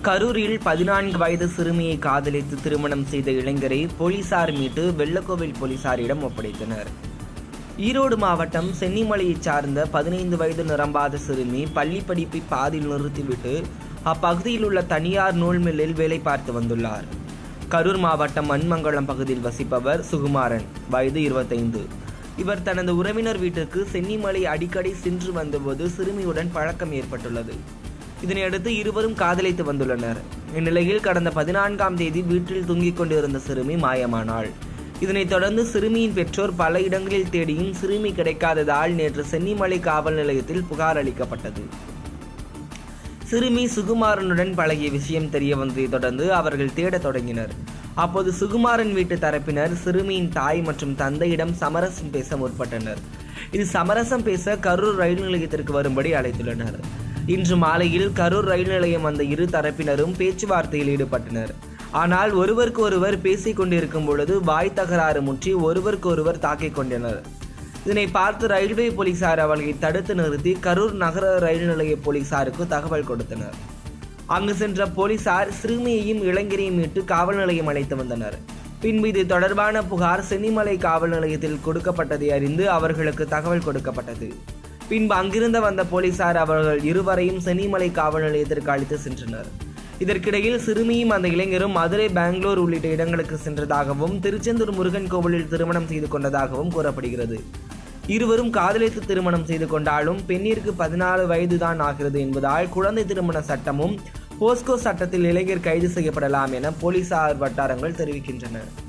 கரூரில் பதினான்கு வயது சிறுமியை காதலித்து திருமணம் செய்த இளைஞரை போலீசார் மீட்டு வெள்ளக்கோவில் போலீசாரிடம் ஒப்படைத்தனர் ஈரோடு மாவட்டம் சென்னிமலையைச் சார்ந்த பதினைந்து வயது நிரம்பாத சிறுமி பள்ளி படிப்பை பாதியில் நிறுத்திவிட்டு அப்பகுதியில் உள்ள தனியார் நூல் மில்லில் வேலை பார்த்து வந்துள்ளார் கரூர் மாவட்டம் மண்மங்கலம் பகுதியில் வசிப்பவர் சுகுமாரன் வயது இருபத்தைந்து இவர் தனது உறவினர் வீட்டிற்கு சென்னிமலை அடிக்கடி சென்று வந்தபோது சிறுமியுடன் பழக்கம் ஏற்பட்டுள்ளது இதனையடுத்து இருவரும் காதலித்து வந்துள்ளனர் இந்நிலையில் கடந்த பதினான்காம் தேதி வீட்டில் தூங்கிக் கொண்டிருந்த சிறுமி மாயமானாள் இதனைத் தொடர்ந்து சிறுமியின் பெற்றோர் பல இடங்களில் தேடியும் சிறுமி கிடைக்காததால் நேற்று சென்னிமலை காவல் நிலையத்தில் புகார் அளிக்கப்பட்டது சிறுமி சுகுமாரனுடன் பழகிய விஷயம் தெரிய வந்ததை தொடர்ந்து அவர்கள் தேடத் தொடங்கினர் அப்போது சுகுமாரன் வீட்டு தரப்பினர் சிறுமியின் தாய் மற்றும் தந்தையிடம் சமரசம் பேச முற்பட்டனர் இது சமரசம் பேச கரூர் ரயில் நிலையத்திற்கு வரும்படி அழைத்துள்ளனர் இன்று மாலையில் கரூர் ரயில் நிலையம் வந்த இரு தரப்பினரும் பேச்சுவார்த்தையில் ஈடுபட்டனர் ஆனால் ஒருவருக்கு ஒருவர் பேசிக் கொண்டிருக்கும் பொழுது வாய் தகராறு முற்றி ஒருவருக்கு ஒருவர் தாக்கிக் கொண்டனர் இதனை பார்த்து ரயில்வே போலீசார் அவர்களை தடுத்து நிறுத்தி கரூர் நகர ரயில் நிலைய போலீசாருக்கு தகவல் கொடுத்தனர் அங்கு சென்ற போலீசார் சிறுமியையும் இளைஞரையும் மீட்டு காவல் நிலையம் அழைத்து வந்தனர் பின்பு இது தொடர்பான புகார் சென்னிமலை காவல் நிலையத்தில் கொடுக்கப்பட்டதை அறிந்து அவர்களுக்கு தகவல் கொடுக்கப்பட்டது பின்பு அங்கிருந்து வந்த போலீசார் அவர்கள் இருவரையும் சென்னிமலை காவல் நிலையத்திற்கு அழைத்து சென்றனர் இதற்கிடையில் சிறுமியும் அந்த இளைஞரும் மதுரை பெங்களூர் உள்ளிட்ட இடங்களுக்கு சென்றதாகவும் திருச்செந்தூர் முருகன் கோவிலில் திருமணம் செய்து கொண்டதாகவும் கூறப்படுகிறது இருவரும் காதலித்து திருமணம் செய்து கொண்டாலும் பெண்ணிற்கு பதினாலு வயதுதான் ஆகிறது என்பதால் குழந்தை திருமண சட்டமும் போஸ்கோ சட்டத்தில் இளைஞர் கைது செய்யப்படலாம் என போலீசார் வட்டாரங்கள் தெரிவிக்கின்றன